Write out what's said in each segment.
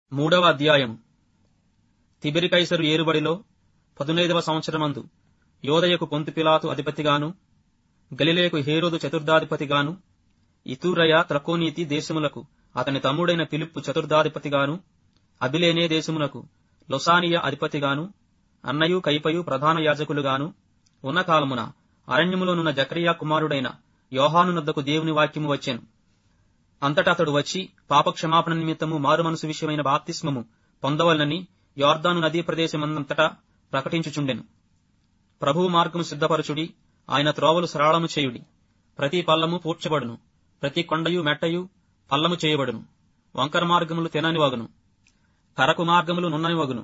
మూడవ అధ్యాయం తిబిరి కైసరు ఏరుబడిలో పదునైదవ సంవత్సరమందు యోదయకు పొంతిపిలాతు అధిపతిగాను గలిలేకు హేరోదు చతుర్థాధిపతిగాను ఇతూరయ త్రకోనీతి దేశములకు అతని తమ్ముడైన ఫిలిప్పు చతుర్థాధిపతిగాను అబిలేనే దేశమునకు లొసానియ అధిపతిగాను అన్నయు కైపయు ప్రధాన యాజకులుగాను ఉన్న కాలమున అరణ్యములోనున్న జకరియా కుమారుడైన యోహాను నద్దకు దేవుని వాక్యము వచ్చెను అంతటా అతడు వచ్చి పాపక్షమాపణ నిమిత్తము మారుమనసు విషయమైన బాప్తిస్మము పొందవలనని యోర్దాను నదీ ప్రదేశమందంతటా ప్రకటించుచుండెను ప్రభువు మార్గము సిద్ధపరచుడి ఆయన త్రోవలు సరళము చేయుడి ప్రతి పల్లము పూడ్చబడును ప్రతి కొండయు మెట్టయు పల్లము చేయబడును వంకర మార్గములు తినని వగును కరకు మార్గములు నున్నని వగును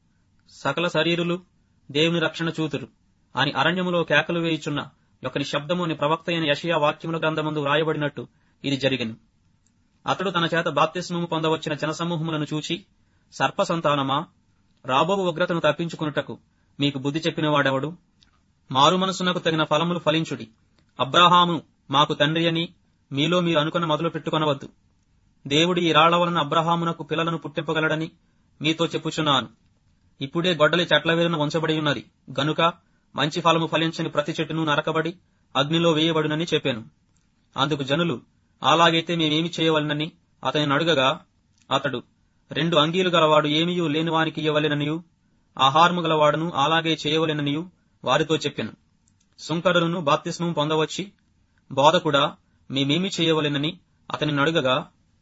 సకల శరీరులు దేవుని రక్షణ చూతురు అని అరణ్యములో కేకలు వేయుచున్న ఒకని శబ్దము అని ప్రవక్త అయిన యషయా వాక్యముల గ్రంథమందు వ్రాయబడినట్టు ఇది జరిగెను అతడు తన చేత బాప్తిస్మము పొందవచ్చిన జనసమూహములను చూచి సర్ప సంతానమా రాబోవు ఉగ్రతను తప్పించుకున్నటకు మీకు బుద్ధి చెప్పిన వాడెవడు మారు మనసునకు తగిన ఫలములు ఫలించుడి అబ్రాహాము మాకు తండ్రి అని మీలో మీరు అనుకున్న మొదలు పెట్టుకొనవద్దు దేవుడు ఈ రాళ్ల వలన అబ్రహామునకు పిల్లలను పుట్టింపగలడని మీతో చెప్పుచున్నాను ఇప్పుడే గొడ్డలి చెట్ల వేరున ఉంచబడి ఉన్నది గనుక మంచి ఫలము ఫలించని ప్రతి చెట్టును నరకబడి అగ్నిలో వేయబడునని చెప్పాను అందుకు జనులు అలాగైతే మేమేమి చేయవలనని అతని అడుగగా అతడు రెండు అంగీలు గలవాడు ఏమీయూ లేని వానికి ఇవ్వలేననియు ఆహారము గలవాడును అలాగే చేయవలెననియు వారితో చెప్పాను సుంకరులను బాప్తిస్మం పొందవచ్చి బోధకుడా మేమేమి చేయవలెనని అతని అడుగగా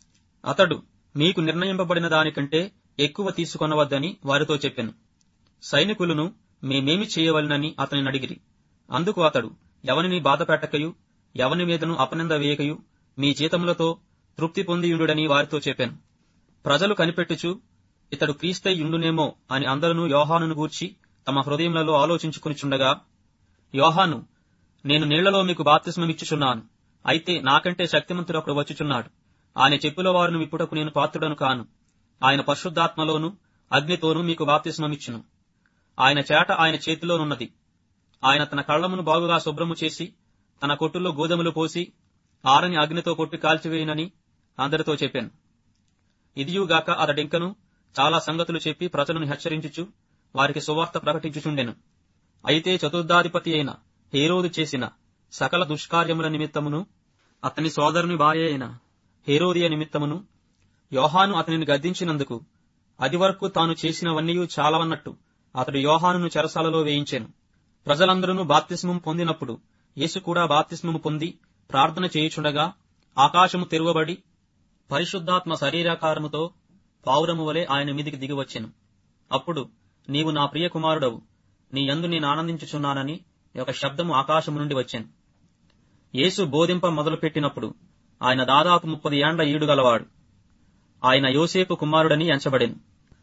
అతడు మీకు నిర్ణయింపబడిన దానికంటే ఎక్కువ తీసుకొనవద్దని వారితో చెప్పాను సైనికులను మేమేమి చేయవలనని అతని అడిగిరి అందుకు అతడు ఎవరిని బాధ పెట్టకయు ఎవని మీదను అపనింద వేయకయు మీ జీతములతో తృప్తి పొందియుండుడని వారితో చెప్పాను ప్రజలు కనిపెట్టుచు ఇతడు క్రీస్తై యుండునేమో అని అందరూ యోహానును గూర్చి తమ హృదయములలో ఆలోచించుకునిచుండగా యోహాను నేను నీళ్లలో మీకు బాప్తిస్మమిచ్చుచున్నాను అయితే నాకంటే శక్తిమంతుడు అప్పుడు వచ్చుచున్నాడు ఆయన చెప్పుల వారిని విప్పుటకు నేను పాత్రుడను కాను ఆయన పరిశుద్ధాత్మలోను అగ్నితోనూ మీకు బాప్తిస్మమిచ్చును ఆయన చేట ఆయన చేతిలోనున్నది ఆయన తన కళ్లమును బాగుగా శుభ్రము చేసి తన కొట్టుల్లో గోధుమలు పోసి ఆరని అగ్నితో కొట్టి కాల్చివేయనని అందరితో చెప్పాను ఇదియుగాక అతడింకను చాలా సంగతులు చెప్పి ప్రజలను హెచ్చరించుచు వారికి సువార్త ప్రకటించుచుండెను అయితే చతుర్థాధిపతి అయిన హేరోదు చేసిన సకల దుష్కార్యముల నిమిత్తమును అతని సోదరుని భార్య అయిన హేరోదియ నిమిత్తమును యోహాను అతనిని గద్దించినందుకు అది వరకు తాను చేసినవన్నీ చాలవన్నట్టు అతడు యోహానును చెరసాలలో వేయించాను ప్రజలందరూ బాప్తిస్మం పొందినప్పుడు యేసు కూడా బాప్తిస్మము పొంది ప్రార్థన చేయుచుండగా ఆకాశము తెరువబడి పరిశుద్ధాత్మ శరీరాకారముతో పావురము వలె ఆయన మీదికి దిగివచ్చెను అప్పుడు నీవు నా ప్రియ కుమారుడవు నీ యందు నేను ఆనందించుచున్నానని ఒక శబ్దము ఆకాశము నుండి వచ్చాను యేసు బోధింప మొదలుపెట్టినప్పుడు ఆయన దాదాపు ముప్పది ఏండ్ల ఈడు గలవాడు ఆయన యోసేపు కుమారుడని ఎంచబడెను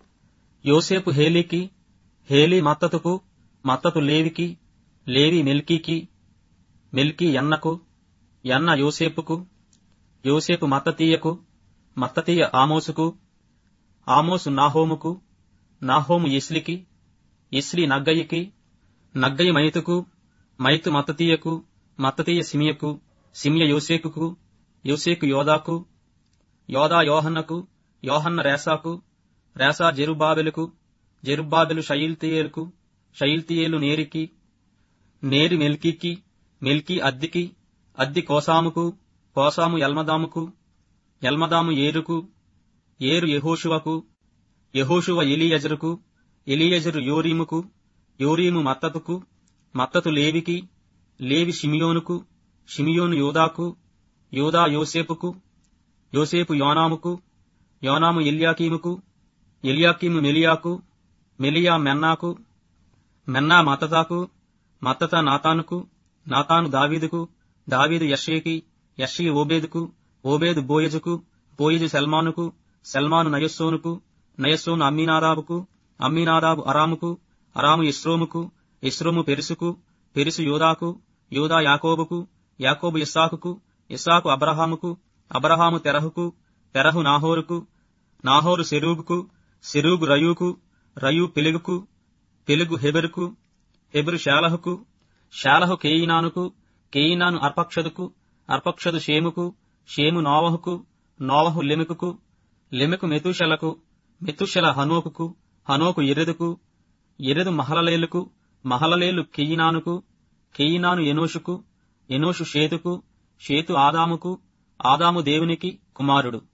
యోసేపు హేలీకి హేలీ మత్తతుకు మత్తతు లేవికి లేవి మెల్కీకి మెల్కీ ఎన్నకు ఎన్న యోసేపుకు యోసేపు మత్తతీయకు మత్తతీయ ఆమోసుకు ఆమోసు నాహోముకు నాహోము ఇస్లికి ఇస్లి నగ్గయ్యకి నగ్గయ్య మైతుకు మైతు మత్తతీయకు మత్తతీయ సిమియకు సిమియ యోసేకుకు యోసేకు యోదాకు యోదా యోహన్నకు యోహన్న రేసాకు రేసా జెరుబాబెలుకు జెరుబాబెలు షయిల్తీయేలుకు షయిల్తీయేలు నేరికి నేరి మెల్కీకి మెల్కీ అద్దికి అద్ది కోసాముకు కోసాము ఎల్మదాముకు ఎల్మదాము ఏరుకు ఏరు యెహోషువకు యెహోషువ ఎలియజరుకు ఎలియజరు యోరీముకు యోరీము మత్తతుకు మత్తతు లేవికి లేవి షిమియోనుకు షిమియోను యోదాకు యోదా యోసేపుకు యోసేపు యోనాముకు యోనాము ఎల్యాకీముకు ఎల్యాకీము మెలియాకు మెలియా మెన్నాకు మెన్నా మత్తతాకు మత్తత నాతానుకు నాతాను దావీదుకు దావీదు యషేకి యషీ ఓబేదుకు ఓబేదు బోయజుకు బోయజు సల్మానుకు సల్మాను నయస్సోనుకు నయస్సోను అమ్మీనాదాబుకు అమ్మీనాదాబు అరాముకు అరాము ఇస్రోముకు ఇస్రోము పెరుసుకు పెరుసు యోదాకు యోదా యాకోబుకు యాకోబు ఇస్సాకుకు ఇస్సాకు అబ్రహాముకు అబ్రహాము తెరహుకు తెరహు నాహోరుకు నాహోరు సెరూగుకు సెరూగు రయూకు రయు పెలుగుకు పెలుగు హెబెరుకు హెబెరు శాలహుకు శాలహు కేయినానుకు కేయినాను అర్పక్షదుకు అర్పక్షదు షేముకు షేము నోవహుకు నోవహు లెమెకుకు లెమెకు మెతూషలకు మెతుషల హనోకుకు హనోకు ఎరెదుకు ఎరెదు మహలలేలుకు మహలలేలు కెయినానుకు కెయినాను ఎనోషుకు ఎనోషు షేతుకు షేతు ఆదాముకు ఆదాము దేవునికి కుమారుడు